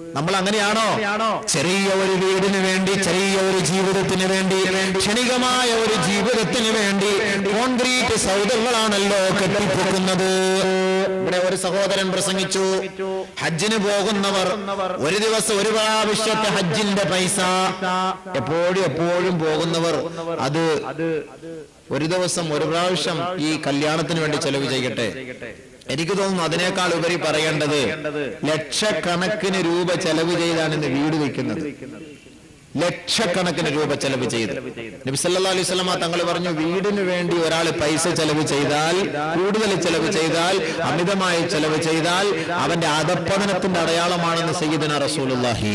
നമ്മൾ അങ്ങനെയാണോ ചെറിയ ഒരു വീടിന് വേണ്ടി ചെറിയ ഒരു ജീവിതത്തിന് വേണ്ടി ക്ഷണികമായ ഒരു ജീവിതത്തിന് വേണ്ടി കോൺക്രീറ്റ് സൗദങ്ങളാണല്ലോ കെട്ടിപ്പൊക്കുന്നത് ഇവിടെ ഒരു സഹോദരൻ പ്രസംഗിച്ചു ഹജ്ജിന് പോകുന്നവർ ഒരു ദിവസം ഒരു പ്രാവശ്യത്തെ ഹജ്ജിന്റെ പൈസ എപ്പോഴും എപ്പോഴും പോകുന്നവർ അത് ഒരു ദിവസം ഒരു പ്രാവശ്യം ഈ കല്യാണത്തിന് വേണ്ടി ചെലവ് ചെയ്യട്ടെ എനിക്ക് തോന്നുന്നു അതിനേക്കാൾ ഉപരി പറയേണ്ടത് ലക്ഷക്കണക്കിന് രൂപ ചെലവ് ചെയ്താണ് ഇന്ന് വീട് വെക്കുന്നത് ലക്ഷക്കണക്കിന് രൂപ ചെലവ് ചെയ്ത് നബി സല്ലല്ലാഹു അലൈഹി വസല്ലമ തങ്ങൾ പറഞ്ഞു വീടിന് വേണ്ടി ഒരാൾ പൈസ ചെലവ് ചെയ്താൽ കൂടുതൽ ചെലവ് ചെയ്താൽ അമിതമായി ചെലവ് ചെയ്താൽ അവന്റെ അധപ്പതനത്തിന്റെ അടയാളമാണെന്ന് സയ്യിദന റസൂലുള്ളാഹി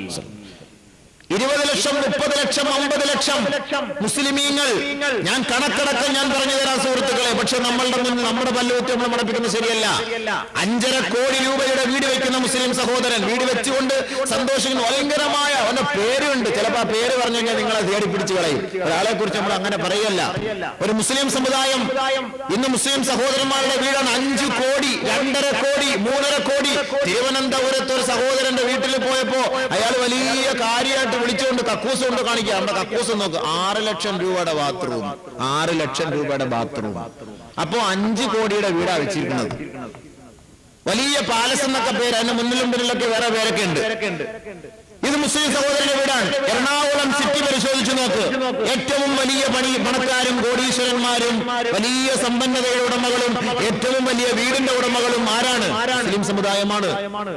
ഇരുപത് ലക്ഷം മുപ്പത് ലക്ഷം അമ്പത് ലക്ഷം മുസ്ലിമീങ്ങൾ ഞാൻ കണക്കടക്കം ഞാൻ പറഞ്ഞു തരാം സുഹൃത്തുക്കളെ പക്ഷെ നമ്മളുടെ മുന്നിൽ നമ്മുടെ പല്ലുകുത്തി നമ്മൾ മടപ്പിക്കുന്നത് ശരിയല്ല അഞ്ചര കോടി രൂപയുടെ വീട് വെക്കുന്ന മുസ്ലിം സഹോദരൻ വീട് വെച്ചുകൊണ്ട് സന്തോഷിക്കുന്നു ഭയങ്കരമായ അവന്റെ പേരുണ്ട് ചിലപ്പോ ആ പേര് പറഞ്ഞു കഴിഞ്ഞാൽ നിങ്ങളെ തേടി പിടിച്ചു കളയും ഒരാളെ കുറിച്ച് നമ്മൾ അങ്ങനെ പറയല്ല ഒരു മുസ്ലിം സമുദായം ഇന്ന് മുസ്ലിം സഹോദരന്മാരുടെ വീടാണ് അഞ്ചു കോടി രണ്ടര കോടി മൂന്നര കോടി തിരുവനന്തപുരത്ത് ഒരു സഹോദരന്റെ വീട്ടിൽ പോയപ്പോ അയാൾ വലിയ കാര്യമായിട്ട് വിളിച്ചുകൊണ്ട് കക്കൂസ് കൊണ്ട് കാണിക്കുക നമ്മുടെ കക്കൂസ് നോക്ക് ആറ് ലക്ഷം രൂപയുടെ ബാത്റൂം ആറ് ലക്ഷം രൂപയുടെ ബാത്റൂം അപ്പോ അഞ്ചു കോടിയുടെ വീടാ വെച്ചിരിക്കുന്നത് വലിയ പാലസ് എന്നൊക്കെ പേര് അതിന്റെ മുന്നിലും പിന്നിലൊക്കെ വേറെ പേരൊക്കെ ഉണ്ട് ഇത് മുസ്ലിം സഹോദരന്റെ വീടാണ് എറണാകുളം സിറ്റി പരിശോധിച്ചു നോക്ക് ഏറ്റവും വലിയ പണി പണക്കാരും കോടീശ്വരന്മാരും വലിയ സമ്പന്നതയുടെ ഉടമകളും ഏറ്റവും വലിയ വീടിന്റെ ഉടമകളും ആരാണ് മുസ്ലിം സമുദായമാണ്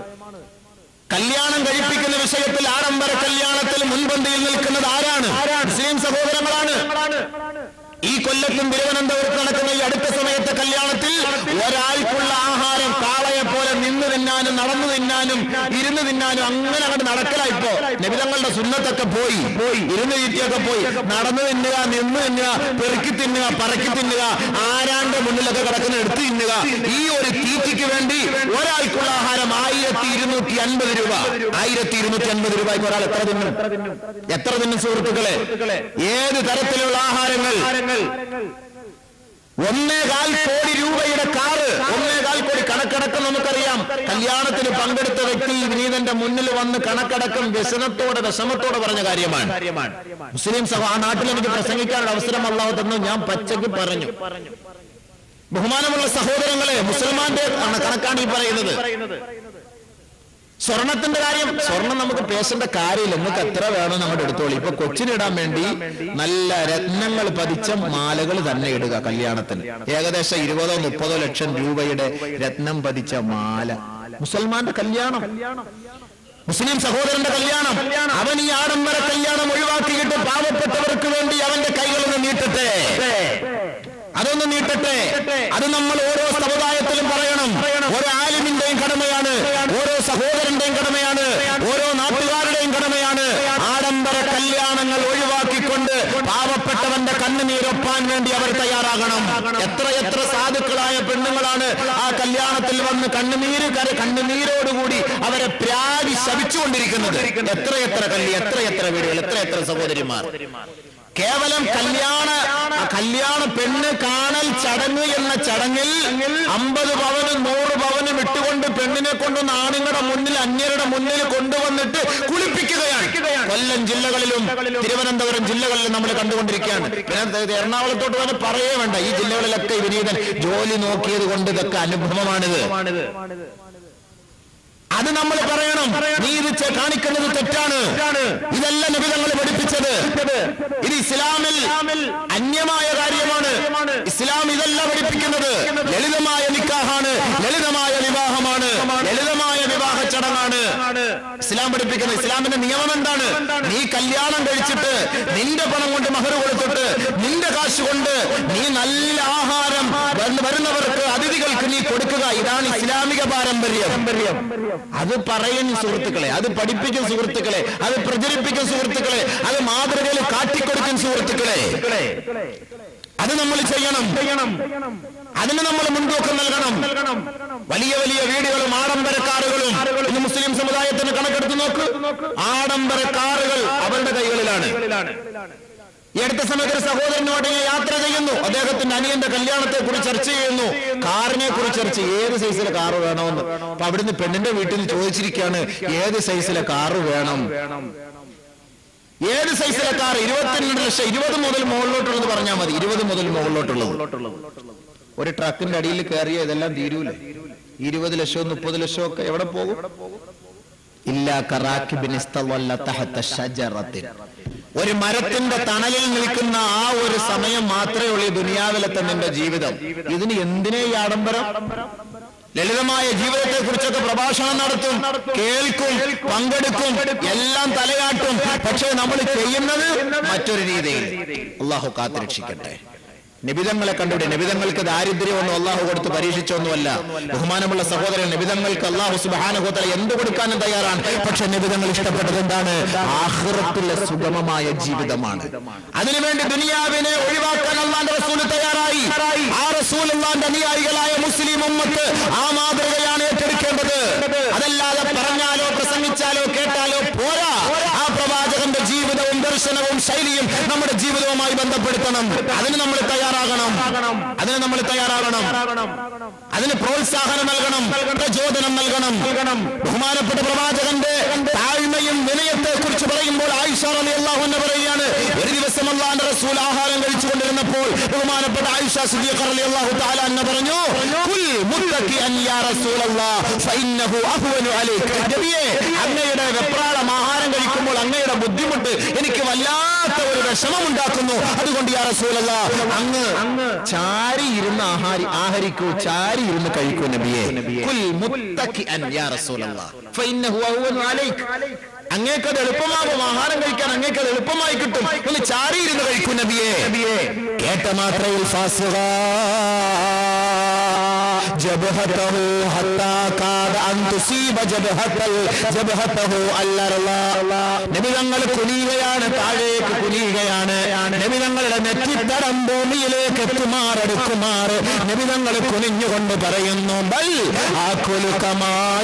കല്യാണം കഴിപ്പിക്കുന്ന വിഷയത്തിൽ ആഡംബര കല്യാണത്തിൽ മുൻപന്തിയിൽ നിൽക്കുന്നത് ആരാണ് മുസ്ലിം സഹോദരങ്ങളാണ് ഈ കൊല്ലത്തും തിരുവനന്തപുരത്ത് നടക്കുന്ന ഈ അടുത്ത സമയത്തെ കല്യാണത്തിൽ ഒരാൾക്കുള്ള ആഹാരം കാളയെ പോലെ നിന്ന് തിന്നാനും നടന്നു തിന്നാനും ഇരുന്ന് തിന്നാനും അങ്ങനെ അങ്ങോട്ട് നടക്കലായിപ്പോ നബിതങ്ങളുടെ സുന്നത്തൊക്കെ പോയി പോയി ഇരുന്ന് തീറ്റിയൊക്കെ പോയി നടന്നു തിന്നുക നിന്ന് തിന്നുക പെറുക്കി തിന്നുക പറക്കി തിന്നുക ആരാന്റെ മുന്നിലൊക്കെ കിടക്കുന്ന എടുത്ത് തിന്നുക ഈ ഒരു തീറ്റിക്ക് വേണ്ടി ഒരാൾക്കുള്ള ആഹാരം ആയിരത്തി ഇരുന്നൂറ്റി അൻപത് രൂപ ആയിരത്തി ഇരുന്നൂറ്റി അൻപത് രൂപയ്ക്ക് ഒരാൾ എത്ര തിന്നും എത്ര തിന്നും സുഹൃത്തുക്കളെ ഏത് തരത്തിലുള്ള ആഹാരങ്ങൾ ഒന്നേകാൽ കോടി രൂപയുടെ കാറ് ഒന്നേകാൽ കോടി കണക്കടക്കം നമുക്കറിയാം കല്യാണത്തിന് പങ്കെടുത്ത വ്യക്തി വിനീതന്റെ മുന്നിൽ വന്ന് കണക്കടക്കം വ്യസനത്തോടെ വിഷമത്തോടെ പറഞ്ഞ കാര്യമാണ് മുസ്ലിം സഭ ആ നാട്ടിൽ എനിക്ക് പ്രസംഗിക്കാനുള്ള അവസരം അല്ലാതെ തന്നു ഞാൻ പച്ചയ്ക്ക് പറഞ്ഞു ബഹുമാനമുള്ള സഹോദരങ്ങളെ മുസൽമാന്റെ കണക്കാണ് ഈ പറയുന്നത് സ്വർണത്തിന്റെ കാര്യം സ്വർണം നമുക്ക് പേശേണ്ട കാര്യമില്ല നമുക്ക് എത്ര വേണോ നമ്മുടെ എടുത്തോളൂ ഇപ്പൊ കൊച്ചിനിടാൻ വേണ്ടി നല്ല രത്നങ്ങൾ പതിച്ച മാലകൾ തന്നെ ഇടുക കല്യാണത്തിന് ഏകദേശം ഇരുപതോ മുപ്പതോ ലക്ഷം രൂപയുടെ രത്നം പതിച്ച മാല മുസൽമാന്റെ കല്യാണം മുസ്ലിം സഹോദരന്റെ കല്യാണം അവൻ ഈ ആഡംബര കല്യാണം ഒഴിവാക്കിയിട്ട് പാവപ്പെട്ടവർക്ക് വേണ്ടി അവന്റെ കൈകളൊന്ന് നീട്ടട്ടെ അതൊന്ന് നീട്ടട്ടെ അത് നമ്മൾ ഓരോ സമുദായത്തിലും പറയണം ഓരോ ആലിമിന്റെയും കടമയാണ് ഓരോ സഹോദരന്റെയും കടമയാണ് ഓരോ നാട്ടുകാരുടെയും കടമയാണ് ആഡംബര കല്യാണങ്ങൾ ഒഴിവാക്കിക്കൊണ്ട് പാവപ്പെട്ടവന്റെ കണ്ണുനീരൊപ്പാൻ വേണ്ടി അവർ തയ്യാറാകണം എത്ര എത്ര സാധുക്കളായ പെണ്ണുങ്ങളാണ് ആ കല്യാണത്തിൽ വന്ന് കണ്ണുനീര് കര കണ്ണുനീരോടുകൂടി അവരെ പ്രാടി ശപിച്ചുകൊണ്ടിരിക്കുന്നത് എത്ര എത്ര കല്ലി എത്ര എത്ര വീടുകൾ എത്ര എത്ര സഹോദരിമാർ കേവലം കല്യാണ ആ കല്യാണ പെണ്ണ് കാണൽ ചടങ്ങ് എന്ന ചടങ്ങിൽ അമ്പത് പവനും നൂറ് പവനും ഇട്ടുകൊണ്ട് പെണ്ണിനെ കൊണ്ടൊന്ന് ആണുങ്ങളുടെ മുന്നിൽ അന്യരുടെ മുന്നിൽ കൊണ്ടുവന്നിട്ട് കുളിപ്പിക്കുകയാണ് കൊല്ലം ജില്ലകളിലും തിരുവനന്തപുരം ജില്ലകളിലും നമ്മൾ കണ്ടുകൊണ്ടിരിക്കുകയാണ് പിന്നെ ഇത് എറണാകുളത്തോട്ട് തന്നെ പറയേ വേണ്ട ഈ ജില്ലകളിലൊക്കെ ഈ വിനീതൻ ജോലി നോക്കിയത് കൊണ്ട് ഇതൊക്കെ അനുഭവമാണിത് അത് നമ്മൾ പറയണം നീ ഇത് ചെ- കാണിക്കുന്നത് തെറ്റാണ് ഇതല്ല നബി തങ്ങൾ പഠിപ്പിച്ചത് ഇത് ഇസ്ലാമിൽ അന്യമായ കാര്യമാണ് ഇസ്ലാം ഇതല്ല പഠിപ്പിക്കുന്നത് ലളിതമായ നിക്കാഹാണ് ലളിതമായ വിവാഹമാണ് ലളിതമായ വിവാഹ ചടങ്ങാണ് ഇസ്ലാം പഠിപ്പിക്കുന്നത് ഇസ്ലാമിന്റെ നിയമം എന്താണ് നീ കല്യാണം കഴിച്ചിട്ട് നിന്റെ പണം കൊണ്ട് മഹർ കൊടുത്തിട്ട് നിന്റെ കാശ് കൊണ്ട് നീ നല്ല ആഹാരം വന്ന് വരുന്നവർക്ക് അതിഥികൾക്ക് നീ കൊടുക്കുക ഇതാണ് ഇസ്ലാമിക പാരമ്പര്യം അത് പറയും സുഹൃത്തുക്കളെ അത് പഠിപ്പിക്കും സുഹൃത്തുക്കളെ അത് പ്രചരിപ്പിക്കും സുഹൃത്തുക്കളെ അത് മാതൃകയിൽ കാട്ടിക്കൊടുക്കും സുഹൃത്തുക്കളെ അത് നമ്മൾ ചെയ്യണം അതിന് നമ്മൾ മുൻതൂക്കം നൽകണം വലിയ വലിയ വീടുകളും ആഡംബര കാറുകളും ഇന്ന് മുസ്ലിം സമുദായത്തിന് കണക്കെടുത്ത് നോക്ക് ആഡംബര കാറുകൾ അവരുടെ കൈകളിലാണ് ഈ അടുത്ത സമയത്ത് ഒരു സഹോദരനോട് ഞാൻ യാത്ര ചെയ്യുന്നു അദ്ദേഹത്തിന്റെ അനിയന്റെ കല്യാണത്തെ കുറിച്ച് ചർച്ച ചെയ്യുന്നു കാറിനെ കുറിച്ച് ചർച്ച ഏത് സൈസിലെ കാറ് വേണമെന്ന് അപ്പൊ അവിടുന്ന് പെണ്ണിന്റെ വീട്ടിൽ ചോദിച്ചിരിക്കുകയാണ് ഏത് സൈസിലെ കാറ് വേണം ഏത് സൈസിലെ കാർ ഇരുപത്തിരണ്ട് ലക്ഷം ഇരുപത് മുതൽ മുകളിലോട്ടുള്ളത് പറഞ്ഞാൽ മതി ഇരുപത് മുതൽ മുകളിലോട്ടുള്ളത് ഒരു ട്രക്കിന്റെ അടിയിൽ കയറിയ ഇതെല്ലാം തീരൂലേ ഇരുപത് ലക്ഷവും മുപ്പത് ലക്ഷവും ഒക്കെ എവിടെ പോകും ഇല്ലാ കറാക്കിബിൻ ഇസ്തവല്ല തഹത്ത ഷജറത്തിൻ. ഒരു മരത്തിന്റെ തണലിൽ നിൽക്കുന്ന ആ ഒരു സമയം മാത്രമേ ഉള്ളൂ ഈ ദുനിയാവിലത്തെ നിന്റെ ജീവിതം ഇതിന് എന്തിനേ ഈ ആഡംബരം ലളിതമായ ജീവിതത്തെ കുറിച്ചൊക്കെ പ്രഭാഷണം നടത്തും കേൾക്കും പങ്കെടുക്കും എല്ലാം തലയാട്ടും പക്ഷേ നമ്മൾ ചെയ്യുന്നത് മറ്റൊരു രീതിയിൽ അള്ളാഹു കാത്തുരക്ഷിക്കട്ടെ നിബിതങ്ങളെ കണ്ടുവിടെ നിബിതങ്ങൾക്ക് ദാരിദ്ര്യമൊന്നും അള്ളാഹു കൊടുത്ത് പരീക്ഷിച്ചൊന്നുമല്ല ബഹുമാനമുള്ള സഹോദരൻ നിബിതങ്ങൾക്ക് അള്ളാഹു സുബാനുഹോത്തല എന്ത് കൊടുക്കാനും തയ്യാറാണ് പക്ഷെ നിബിതങ്ങൾ ഇഷ്ടപ്പെട്ടത് എന്താണ് ആഹ്റത്തിലെ സുഗമമായ ജീവിതമാണ് അതിനുവേണ്ടി ദുനിയാവിനെ ഒഴിവാക്കാൻ അള്ളാന്റെ റസൂൽ തയ്യാറായി ആ റസൂൽ അള്ളാന്റെ അനുയായികളായ മുസ്ലിം ഉമ്മത്ത് ആ മാതൃകയാണ് ഏറ്റെടുക്കേണ്ടത് അതല്ലാതെ പറഞ്ഞാലോ പ്രസംഗിച്ചാലോ കേട്ടാലോ പോരാ ആ പ്രവാചകന്റെ ജീവിതവും ദർശനവും ശൈലിയും നമ്മുടെ ജീവിതവുമായി ബന്ധപ്പെടുത്തണം അതിന് നമ്മൾ തയ്യാറാകണം അതിന് നമ്മൾ തയ്യാറാകണം അതിന് പ്രോത്സാഹനം നൽകണം പ്രചോദനം നൽകണം ബഹുമാനപ്പെട്ട പ്രവാചകന്റെ താഴ്മയും വിനയത്തെ കുറിച്ച് പറയുമ്പോൾ ആയിഷ അലി അള്ളാഹു എന്ന് പറയുകയാണ് ഒരു ദിവസം അള്ളാന്റെ റസൂൽ ആഹാരം കഴിച്ചുകൊണ്ടിരുന്നപ്പോൾ ബഹുമാനപ്പെട്ട ആയിഷ സിദ്ദീഖ അലി അള്ളാഹു താല എന്ന് പറഞ്ഞു "കുൽ മുത്തക്കിഅൻ യാ റസൂലല്ലാഹ് ഫഇന്നഹു അഹ്വനു അലൈക്." നബിയേ അങ്ങയുടെ വെപ്രാളം ആഹാരം കഴിക്കുമ്പോൾ അങ്ങയുടെ ബുദ്ധിമുട്ട് എനിക്ക് വല്ലാത്ത ഒരു വിഷമം ഉണ്ടാക്കുന്നു അതുകൊണ്ട് യാ റസൂലല്ല അങ്ങ് ചാരി ഇരുന്ന് ആഹാരി ആഹരിക്കൂ ചാരി ഇരുന്ന് കഴിക്കൂ നബിയെ കുൽ മുത്തക്കിഅൻ യാ റസൂലല്ലാ ഫഇന്നഹു അഹ്വനു അലൈക് അങ്ങേക്കത് എളുപ്പമാകും ആഹാരം കഴിക്കാൻ അങ്ങേക്കത് എളുപ്പമായി കിട്ടും ഒന്ന് ചാരി ഇരുന്ന് കഴിക്കൂ നബിയെ കേട്ട മാത്രയിൽ ഫാസുക جبهته حتى كاد أن تصيب جبهة جبهته നബിതങ്ങൾ കുനിയുകയാണ് താഴേക്ക് കുനിയുകയാണ് നബിതങ്ങളുടെ നെറ്റിത്തടം ഭൂമിയിലേക്ക് എത്തുമാറെടുക്കുമാറ് നബിതങ്ങൾ കുനിഞ്ഞുകൊണ്ട് പറയുന്നു ബൽ ആ കുലുക്കമായ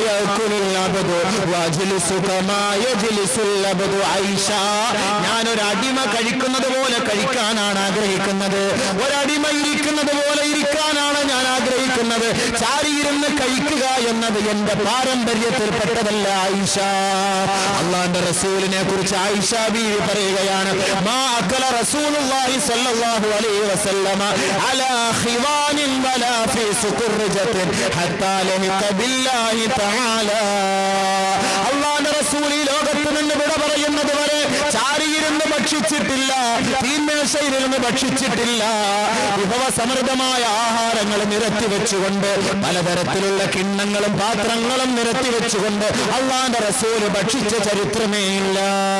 ഐഷ ഞാനൊരു അടിമ കഴിക്കുന്നത് പോലെ കഴിക്കാനാണ് ആഗ്രഹിക്കുന്നത് ഒരടിമ ഇരിക്കുന്നത് പോലെ ഇരിക്കാനാണ് ഞാൻ ആഗ്രഹിക്കുന്നത് ചാരിയിരുന്ന് കഴിക്കുക എന്നത് എന്റെ പാരമ്പര്യത്തിൽപ്പെട്ടതല്ല ആയിഷ അള്ളാന്റെ റസൂലിനെ കുറിച്ച് ആയിഷ ബീവി പറയുകയാണ് മാ അക്കല റസൂലുള്ളാഹി സ്വല്ലല്ലാഹു അലൈഹി വസല്ലമ അലാ ഖിവാനിൻ വലാ ഫീ സുഖർജത്തിൻ ഹത്താ ലഹിഖ ബില്ലാഹി തആല അള്ളാന്റെ റസൂൽ ഈ ലോകത്ത് നിന്ന് വിട പറയുന്നത് വരെ ചാരിയിരുന്ന് ഭക്ഷിച്ചിട്ടില്ല തീന്മേശയിലിരുന്ന് ഭക്ഷിച്ചിട്ടില്ല വിഭവ സമൃദ്ധമായ ആഹാരങ്ങൾ നിരത്തി വെച്ചുകൊണ്ട് പലതരത്തിലുള്ള കിണ്ണങ്ങളും പാത്രങ്ങളും നിരത്തി വെച്ചുകൊണ്ട് അള്ളാന്റെ റസൂല് ഭക്ഷിച്ച ചരിത്രമേ ഇല്ല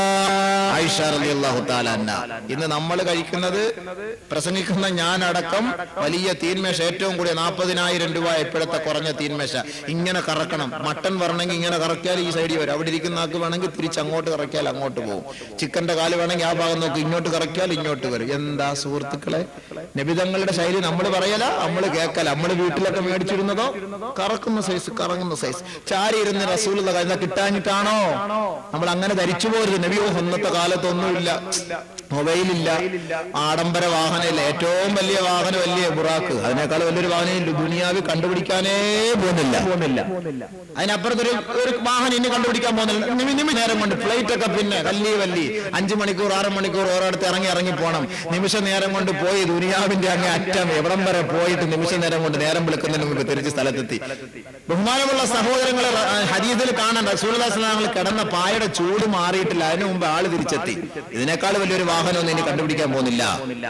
ആയിഷ റളിയല്ലാഹു തആല അൻഹ. ഇന്ന് നമ്മൾ കഴിക്കുന്നത് പ്രസംഗിക്കുന്ന ഞാനടക്കം വലിയ തീന്മേശ ഏറ്റവും കൂടിയ നാൽപ്പതിനായിരം രൂപ ഇപ്പോഴത്തെ കുറഞ്ഞ തീന്മേശ ഇങ്ങനെ കറക്കണം മട്ടൻ വരണമെങ്കിൽ ഇങ്ങനെ കറക്കിയാൽ ഈ സൈഡിൽ വരും അവിടെ ഇരിക്കുന്ന ആൾക്ക് വേണമെങ്കിൽ തിരിച്ച് അങ്ങോട്ട് കറക്കിയാൽ അങ്ങോട്ട് പോകും ചിക്കന്റെ കാല് വേണമെങ്കിൽ ആ ഭാഗം നോക്കി ഇങ്ങോട്ട് കറക്കിയാൽ ഇങ്ങോട്ട് വരും എന്താ സുഹൃത്തുക്കളെ നബിതങ്ങളുടെ ശൈലി നമ്മൾ പറയല നമ്മൾ കേക്കല നമ്മൾ വീട്ടിലൊക്കെ മേടിച്ചിരുന്നതോ കറക്കുന്ന സൈസ് കറങ്ങുന്ന സൈസ് ചാരി ഇരുന്ന് റസൂലുള്ള കരുത കിട്ടാഞ്ഞിട്ടാണോ നമ്മൾ അങ്ങനെ ധരിച്ചു പോരുത് നബിയോ ഇന്നത്തെ കാലത്തൊന്നുമില്ല മൊബൈലില്ല ആഡംബര വാഹനമില്ല ഏറ്റവും വലിയ വാഹനം വലിയ ബുറാക്ക് അതിനേക്കാൾ വലിയൊരു വാഹനം ഈ ദുനിയാവിൽ കണ്ടുപിടിക്കാനേ പോകുന്നില്ല പോകുന്നില്ല അതിനപ്പുറത്തൊരു ഒരു വാഹനം ഇനി കണ്ടുപിടിക്കാൻ പോകുന്നില്ല നിമി നിമി നേരം കൊണ്ട് ഫ്ലൈറ്റ് ഒക്കെ പിന്നെ വല്ലി വല്ലി അഞ്ചു മണിക്കൂർ ആറ് മണിക്കൂർ ഓരോടത്ത് ഇറങ്ങി ഇറങ്ങി പോകണം നിമിഷ നേരം കൊണ്ട് പോയി ദുനിയാവിന്റെ അങ്ങേ അറ്റം എവിടം വരെ പോയിട്ട് നിമിഷ നേരം കൊണ്ട് നേരം വിളിക്കുന്നതിന് മുമ്പ് തിരിച്ച് സ്ഥലത്തെത്തി ബഹുമാനമുള്ള സഹോദരങ്ങളെ റ- ഹദീസിൽ കാണാൻ റസൂൽദാസ്ലാങ്ങൾ കിടന്ന പായയുടെ ചൂട് മാറിയിട്ടില്ല അതിനു മുമ്പ് ആള് തിരിച്ചെത്തി ഇതിനേക്കാൾ വലിയൊരു വാഹനമൊന്നും ഇനി കണ്ടുപിടിക്കാൻ പോകുന്നില്ല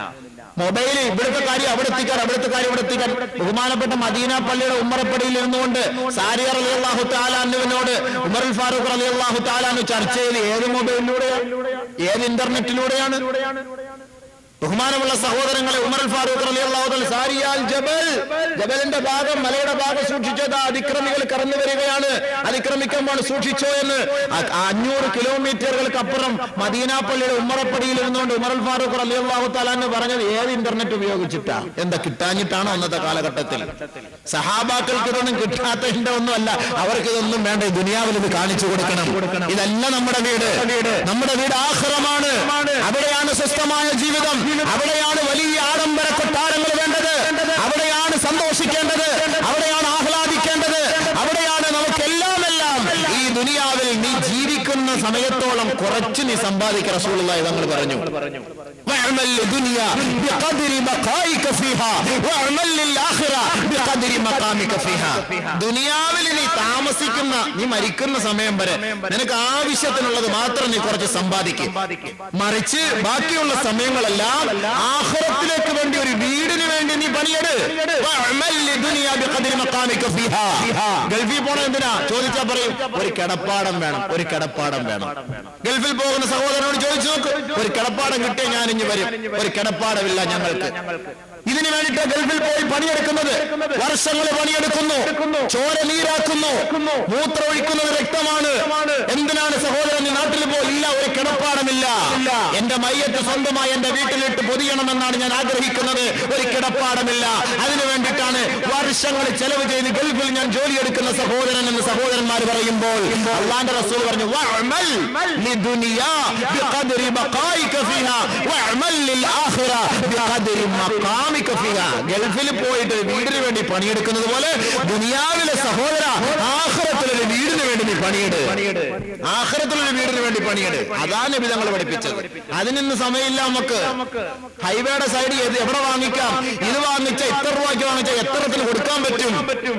മൊബൈൽ ഇവിടുത്തെ കാര്യം അവിടെ എത്തിക്കാൻ അവിടുത്തെ കാര്യം ഇവിടെ എത്തിക്കാൻ ബഹുമാനപ്പെട്ട മദീന പള്ളിയുടെ ഉമ്മറപ്പടിയിൽ ഇരുന്നുകൊണ്ട് സാരിയർ അലി അള്ളാഹു താലാനുവിനോട് ഉമറുൽ ഫാറൂഖ് അലി അള്ളാഹു താലാനു ചർച്ച ചെയ്ത് ഏത് മൊബൈലിലൂടെയാണ് ഏത് ഇന്റർനെറ്റിലൂടെയാണ് ബഹുമാനമുള്ള സഹോദരങ്ങളെ ഉമർ അൽ ഫാറൂഖ് റളിയല്ലാഹു അൻഹു സാരിയാൽ ജബൽ ജബലിന്റെ ഭാഗം മലയുടെ ഭാഗം സൂക്ഷിച്ചത് അതിക്രമികൾ കടന്നു വരികയാണ് അതിക്രമിക്കുമ്പോൾ സൂക്ഷിച്ചോ എന്ന് അ- അഞ്ഞൂറ് കിലോമീറ്ററുകൾക്കപ്പുറം മദീന പള്ളിയുടെ ഉമ്മറപ്പടിയിൽ ഇരുന്നുകൊണ്ട് ഉമർ അൽ ഫാറൂഖ് റളിയല്ലാഹു തആലാന്ന് പറഞ്ഞത് ഏത് ഇന്റർനെറ്റ് ഉപയോഗിച്ചിട്ടാ എന്താ കിട്ടാഞ്ഞിട്ടാണോ അന്നത്തെ കാലഘട്ടത്തിൽ സഹാബാക്കൾക്ക് ഇതൊന്നും കിട്ടാത്തതിന്റെ ഒന്നുമല്ല അവർക്ക് ഇതൊന്നും വേണ്ട ഈ ദുനിയാവിൽ ഇത് കാണിച്ചു കൊടുക്കണം ഇതല്ല നമ്മുടെ വീട് നമ്മുടെ വീട് ആഹ്റമാണ് അവിടെയാണ് സ്വസ്ഥമായ ജീവിതം അവിടെയാണ് വലിയ ആഡംബര കൊട്ടാരങ്ങൾ വേണ്ടത് അവിടെയാണ് സന്തോഷിക്കേണ്ടത് അവിടെയാണ് ആഹ്ലാദിക്കേണ്ടത് അവിടെയാണ് നമുക്കെല്ലാം എല്ലാം ഈ ദുനിയാവിൽ നീ ജീവിക്കുന്ന സമയത്തോളം കുറച്ച് നീ സമ്പാദിക്കുക റസൂലുള്ളാഹി തങ്ങൾ പറഞ്ഞു واعمل لدنيا بقدر بقائك فيها واعمل للآخرة بقدر مقامك فيها ദുനിയാവിൽ നീ താമസിക്കുന്ന നീ മരിക്കുന്ന സമയം വരെ നിനക്ക് ആവശ്യത്തിനുള്ളത് മാത്രം നീ കുറച്ച് സമ്പാദിക്കും മറിച്ച് ബാക്കിയുള്ള സമയങ്ങളെല്ലാം ആഹ്റത്തിലേക്ക് വേണ്ടി ഒരു വീടിന് വേണ്ടി നീ പണിയെട് വഅമൽ ലിദുനിയ ബിഖദ്രി മഖാമിക ഫീഹാ. ഗൾഫിൽ പോണ എന്തിനാ ചോദിച്ചാ പറയും ഒരു കിടപ്പാടം വേണം ഒരു കിടപ്പാടം വേണം ഗൾഫിൽ പോകുന്ന സഹോദരനോട് ചോദിച്ചു നോക്ക് ഒരു കിടപ്പാടം കിട്ടിയ ഞാൻ ഇനി വരും ഒരു കിടപ്പാടമില്ല ഞങ്ങൾക്ക് ഇതിനു വേണ്ടിയിട്ട് ഗൾഫിൽ പോയി പണിയെടുക്കുന്നത് വർഷങ്ങൾ പണിയെടുക്കുന്നു ചോര നീരാക്കുന്നു മൂത്രമൊഴിക്കുന്നത് രക്തമാണ് എന്തിനാണ് സഹോദരൻ നീ നാട്ടിൽ പോയി ഇല്ല ഒരു കിടപ്പാടമില്ല എന്റെ മയ്യത്ത് സ്വന്തമായി എന്റെ വീട്ടിലിട്ട് പൊതിയണമെന്നാണ് ഞാൻ ആഗ്രഹിക്കുന്നത് ഒരു കിടപ്പാടമില്ല അതിനു വേണ്ടിയിട്ടാണ് വർഷങ്ങൾ ചെലവ് ചെയ്ത് ഗൾഫിൽ ഞാൻ ജോലിയെടുക്കുന്ന സഹോദരൻ എന്ന് സഹോദരന്മാർ പറയുമ്പോൾ അള്ളാന്റെ റസൂൽ പറഞ്ഞു "വഅമൽ ലിദുനിയാ ബിഖദ്രി ബഖായിക ഫീഹാ വഅമൽ ലിൽആഖിറ ബിഖദ്രി മഖാമിക ഫീഹാ." ഗൾഫിൽ പോയിട്ട് വീടിന് വേണ്ടി പണിയെടുക്കുന്നത് പോലെ ദുനിയാവിലെ സഹോദര ആഖിറത്തിലൊരു വീടിന് വേണ്ടി നീ പണിയെട് ആഖിറത്തിലൊരു വീടിന് വേണ്ടി പണിയെട് അതാണ് നബി തങ്ങൾ പഠിപ്പിച്ചത് അതിനൊന്നും സമയമില്ല നമുക്ക് ഹൈവേയുടെ സൈഡിൽ ഏത് എവിടെ വാങ്ങിക്കാം ഇത് വാങ്ങിച്ച ഇത്ര രൂപയ്ക്ക് വാങ്ങിച്ച എത്രത്തിന് കൊടുക്കാൻ പറ്റും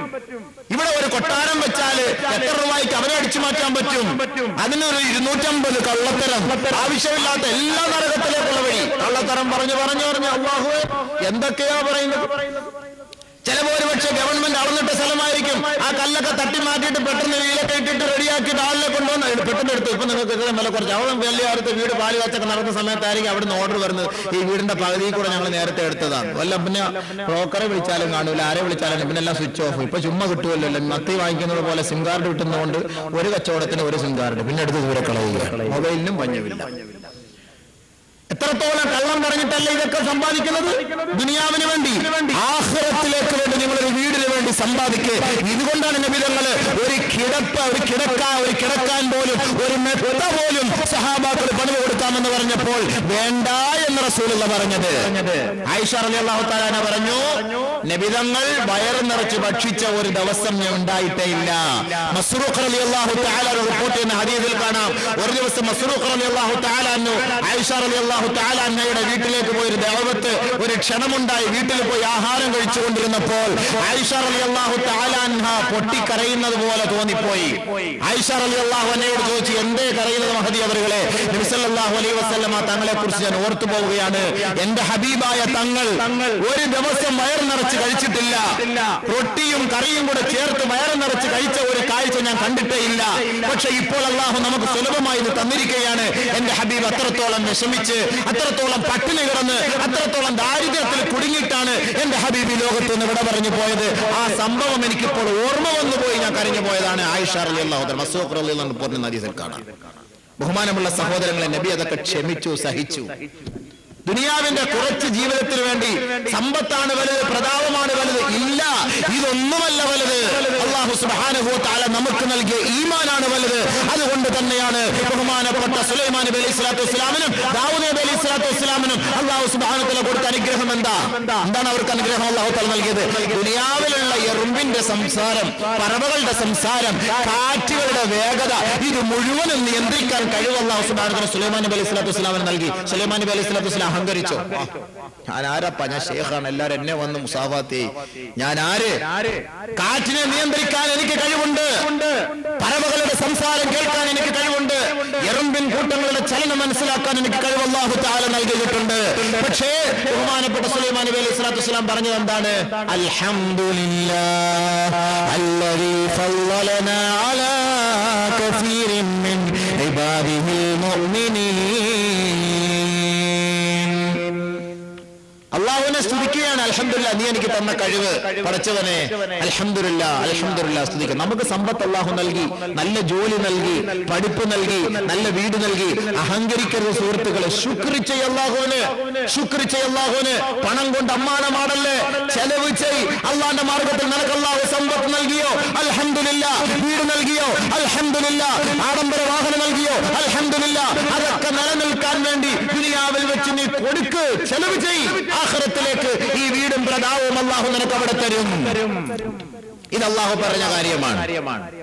ഇവിടെ ഒരു കൊട്ടാരം വെച്ചാല് എത്ര രൂപയ്ക്ക് അവരെ അടിച്ചു മാറ്റാൻ പറ്റും അതിനൊരു ഇരുന്നൂറ്റമ്പത് കള്ളത്തരം ആവശ്യമില്ലാത്ത എല്ലാ നരകത്തിലേക്കുള്ള വഴി കള്ളത്തരം പറഞ്ഞു പറഞ്ഞു പറഞ്ഞു അള്ളാഹുവേ എന്തൊക്കെയാ പറയുന്നത് ചിലപ്പോ ഒരു പക്ഷേ ഗവൺമെന്റ് അളന്നിട്ട സ്ഥലമായിരിക്കും ആ കല്ലൊക്കെ തട്ടി മാറ്റിയിട്ട് പെട്ടെന്ന് വീലൊക്കെ ഇട്ടിട്ട് റെഡിയാക്കിയിട്ട് ആളിനെ കൊണ്ടുവന്ന് പെട്ടെന്ന് എടുത്തു ഇപ്പൊ നിങ്ങൾക്ക് ഇത്രയും വില കുറച്ച് അവിടെ വലിയ കാലത്ത് വീട് പാല് കാച്ചൊക്കെ നടക്കുന്ന സമയത്തായിരിക്കും അവിടുന്ന് ഓർഡർ വരുന്നത് ഈ വീടിന്റെ പകുതി കൂടെ ഞങ്ങൾ നേരത്തെ എടുത്തതാണ് വല്ല പിന്നെ ബ്രോക്കറെ വിളിച്ചാലും കാണൂല ആരെ വിളിച്ചാലും പിന്നെ എല്ലാം സ്വിച്ച് ഓഫ് ഇപ്പൊ ചുമ്മാ കിട്ടുമല്ലോ മത്തി വാങ്ങിക്കുന്നത് പോലെ സിം കാർഡ് കിട്ടുന്നതുകൊണ്ട് ഒരു കച്ചവടത്തിന് ഒരു സിം കാർഡ് പിന്നെ എടുത്ത് ദൂരെ കളയുക മൊബൈലിനും പഞ്ഞമില്ല എത്രത്തോളം കള്ളം പറഞ്ഞിട്ടല്ല ഇതൊക്കെ സമ്പാദിക്കുന്നത് ദുനിയാവിന് വേണ്ടി ആഹ്റത്തിലേക്ക് വേണ്ടി നിങ്ങൾ ഒരു വീടിന് വേണ്ടി സമ്പാദിക്കുക ഇതുകൊണ്ടാണ് നബിതങ്ങള് ഒരു കിടപ്പ ഒരു കിടക്ക ഒരു കിടക്കാൻ പോലും ഒരു മെത്ത പോലും സഹാബാക്കൾ പണിവ് കൊടുക്കാമെന്ന് പറഞ്ഞപ്പോൾ വേണ്ട എന്ന് റസൂലുള്ള പറഞ്ഞത് ആയിഷ അലി അള്ളാഹു താലാന പറഞ്ഞു നബിതങ്ങൾ വയറ് നിറച്ച് ഭക്ഷിച്ച ഒരു ദിവസം ഞാൻ ഉണ്ടായിട്ടേ ഇല്ല മസ്റൂഖ് അലി അള്ളാഹു താല റിപ്പോർട്ട് ചെയ്യുന്ന ഹദീസിൽ കാണാം ഒരു ദിവസം മസ്റൂഖ് അലി അള്ളാഹു താലാന്നു ആയിഷ അലി അള്ളാഹു താലാന്നയുടെ വീട്ടിലേക്ക് പോയി ഒരു ദേവത്ത് ഒരു ക്ഷണമുണ്ടായി വീട്ടിൽ പോയി ആഹാരം കഴിച്ചുകൊണ്ടിരുന്നപ്പോൾ ആയിഷ അലി അള്ളാഹു താലാൻഹ പൊട്ടിക്കരയുന്നത് പോലെ തോന്നിപ്പോയി ആയിഷ അലി അള്ളാഹു എന്നയോട് ചോദിച്ചു എന്തേ കരയുന്നത് മഹദി അവരുകളെ നബിസല്ലാഹു അലൈഹി വസ്ലമ തങ്ങളെ കുറിച്ച് ഞാൻ ഓർത്തു പോവുകയാണ് എന്റെ ഹബീബായ തങ്ങൾ ഒരു ദിവസം വയർ നിറച്ച് കഴിച്ചിട്ടില്ല റൊട്ടിയും കറിയും കൂടെ ചേർത്ത് വയർ നിറച്ച് കഴിച്ച ഒരു കാഴ്ച ഞാൻ കണ്ടിട്ടേ ഇല്ല പക്ഷെ ഇപ്പോൾ അള്ളാഹു നമുക്ക് സുലഭമായി ഇത് തന്നിരിക്കുകയാണ് എന്റെ ഹബീബ് അത്രത്തോളം വിഷമിച്ച് അത്രത്തോളം പട്ടിണി കിടന്ന് അത്രത്തോളം ദാരിദ്ര്യത്തിൽ കുടുങ്ങിയിട്ടാണ് എന്റെ ഹബീബ് ഈ ലോകത്ത് നിന്ന് വിട പറഞ്ഞു പോയത് ആ സംഭവം എനിക്കിപ്പോൾ ഓർമ്മ വന്നു പോയി ഞാൻ കരഞ്ഞു പോയതാണ് ആയിഷ അലി അള്ളാഹു മസൂഖ് അലി പൂർണ്ണ നദീസിൽ കാണാം ബഹുമാനമുള്ള സഹോദരങ്ങളെ നബി അതൊക്കെ ക്ഷമിച്ചു സഹിച്ചു ദുനിയാവിന്റെ കുറച്ച് ജീവിതത്തിന് വേണ്ടി സമ്പത്താണ് വലുത് പ്രതാപമാണ് വലുത് ഇല്ല ഇതൊന്നുമല്ല വലുത് അള്ളാഹു സുബ്ഹാനഹു തആല നമുക്ക് നൽകിയ ഈമാനാണ് വലുത് അതുകൊണ്ട് തന്നെയാണ് ബഹുമാനപ്പെട്ട സുലൈമാൻ നബി അലൈഹി സ്വലാത്തു വസ്സലാമിനും ദാവൂദ് നബി അലൈഹി സ്വലാത്തു വസ്സലാമിനും അള്ളാഹു സുബ്ഹാനഹു തആല കൊടുത്ത അനുഗ്രഹം എന്താ എന്താണ് അവർക്ക് അനുഗ്രഹം അള്ളാഹു തആല നൽകിയത് ദുനിയാവിലുള്ള എറുമ്പിന്റെ സംസാരം പറവകളുടെ സംസാരം കാറ്റുകളുടെ വേഗത ഇത് മുഴുവനും നിയന്ത്രിക്കാൻ കഴിവ് അള്ളാഹു സുബ്ഹാനഹു തആല സുലൈമാൻ നബി അലൈഹി സ്വലാത്തു വസ്സലാമിന് നൽകി സുലൈമാൻ നബി അലൈഹി സ്വലാത്തു വസ്സലാം അഹങ്കരിച്ചോ ആ, ഞാൻ ആരപ്പ ഞാൻ ഷേഖാണ് എല്ലാരും എന്നെ വന്ന് മുസാഫാത്തി ഞാൻ ആര് കാറ്റിനെ നിയന്ത്രിക്കാൻ എനിക്ക് കഴിവുണ്ട് പറവകളുടെ സംസാരം കേൾക്കാൻ എനിക്ക് കഴിവുണ്ട് എറുമ്പിൻ കൂട്ടങ്ങളുടെ ചലനം മനസ്സിലാക്കാൻ എനിക്ക് കഴിവ് അല്ലാഹു താല നൽകിയിട്ടുണ്ട് പക്ഷേ ബഹുമാനപ്പെട്ട സുലൈമാൻ നബി അലൈഹി സ്വലാത്തു വസ്സലാം പറഞ്ഞത് എന്താണ് അൽഹംദുലില്ലാഹ് അല്ലദീ ഫളലനാ അലാ കസീരിൻ മിൻ ഇബാദിഹിൽ മുഅ്മിനീൻ അള്ളാഹുവിനെ സ്തുതിക്കുകയാണ് അൽഹംദുലില്ലാ നീ എനിക്ക് തന്ന കഴിവ് പടച്ചവനെ അൽഹംദുലില്ലാ അൽഹംദുലില്ലാ സ്തുതിക്കുക നമുക്ക് സമ്പത്ത് അള്ളാഹു നൽകി നല്ല ജോലി നൽകി പഠിപ്പ് നൽകി നല്ല വീട് നൽകി അഹങ്കരിക്കരുത് സുഹൃത്തുക്കളെ ശുക്രി ചെയ്യ അള്ളാഹുവിന് ശുക്രി ചെയ്യ അള്ളാഹുവിന് പണം കൊണ്ട് അമ്മാനമാടല്ലേ ചെലവ് ചെയ് അള്ളാന്റെ മാർഗത്തിൽ നിനക്ക് അള്ളാഹു സമ്പത്ത് നൽകിയോ അൽഹംദുലില്ല വീട് നൽകിയോ അൽഹംദുലില്ല ആഡംബര വാഹനം നൽകിയോ അൽഹംദുലില്ല അതൊക്കെ നിലനിൽക്കാൻ വേണ്ടി ദുനിയാവിൽ വെച്ച് നീ കൊടുക്ക് ചെലവ് ചെയ് ആഖിറത്തിലേക്ക് ഈ വീടും പ്രതാവും അള്ളാഹു നിനക്ക് അവിടെ തരും ഇത് അള്ളാഹു പറഞ്ഞ കാര്യമാണ്